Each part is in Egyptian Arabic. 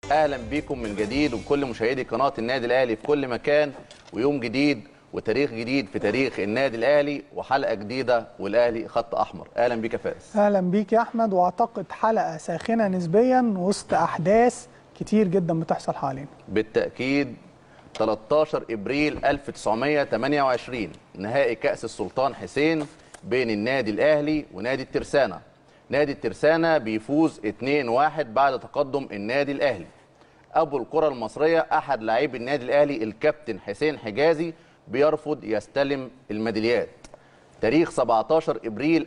اهلا بيكم من جديد وبكل مشاهدي قناه النادي الاهلي في كل مكان ويوم جديد وتاريخ جديد في تاريخ النادي الاهلي وحلقه جديده والاهلي خط احمر اهلا بيك يا فارس اهلا بيك يا احمد واعتقد حلقه ساخنه نسبيا وسط احداث كتير جدا بتحصل حوالينا بالتاكيد 13 ابريل 1928 نهائي كاس السلطان حسين بين النادي الاهلي ونادي الترسانه نادي الترسانة بيفوز 2-1 بعد تقدم النادي الأهلي أبو الكرة المصرية أحد لاعبي النادي الأهلي الكابتن حسين حجازي بيرفض يستلم الميداليات تاريخ 17 إبريل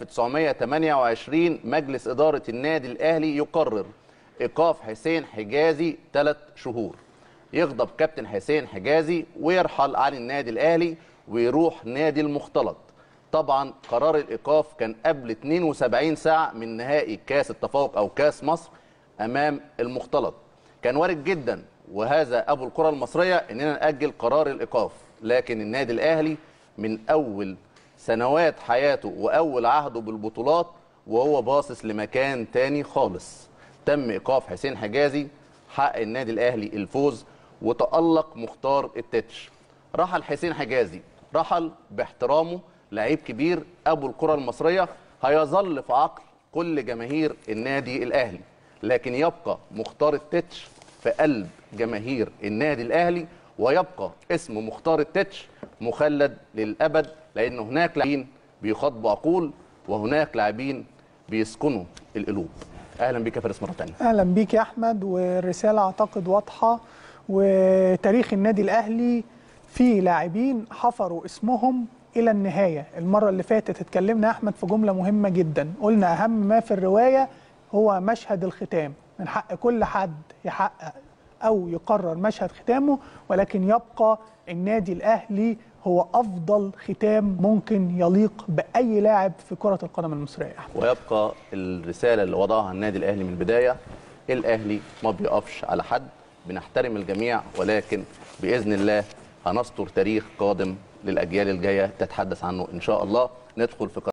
1928 مجلس إدارة النادي الأهلي يقرر إيقاف حسين حجازي ثلاث شهور يغضب كابتن حسين حجازي ويرحل عن النادي الأهلي ويروح نادي المختلط طبعا قرار الايقاف كان قبل 72 ساعه من نهائي كاس التفوق او كاس مصر امام المختلط كان وارد جدا وهذا ابو الكره المصريه اننا ناجل قرار الايقاف لكن النادي الاهلي من اول سنوات حياته واول عهده بالبطولات وهو باصص لمكان تاني خالص تم ايقاف حسين حجازي حق النادي الاهلي الفوز وتالق مختار التتش رحل حسين حجازي رحل باحترامه لعيب كبير ابو الكره المصريه هيظل في عقل كل جماهير النادي الاهلي لكن يبقى مختار التتش في قلب جماهير النادي الاهلي ويبقى اسم مختار التتش مخلد للابد لان هناك لاعبين بيخاطبوا عقول وهناك لاعبين بيسكنوا القلوب اهلا بك يا فارس مره ثانيه اهلا بيك يا احمد والرساله اعتقد واضحه وتاريخ النادي الاهلي في لاعبين حفروا اسمهم الى النهايه المره اللي فاتت اتكلمنا يا احمد في جمله مهمه جدا قلنا اهم ما في الروايه هو مشهد الختام من حق كل حد يحقق او يقرر مشهد ختامه ولكن يبقى النادي الاهلي هو افضل ختام ممكن يليق باي لاعب في كره القدم المصريه يا احمد ويبقى الرساله اللي وضعها النادي الاهلي من البدايه الاهلي ما بيقفش على حد بنحترم الجميع ولكن باذن الله هنستر تاريخ قادم للاجيال الجايه تتحدث عنه ان شاء الله ندخل في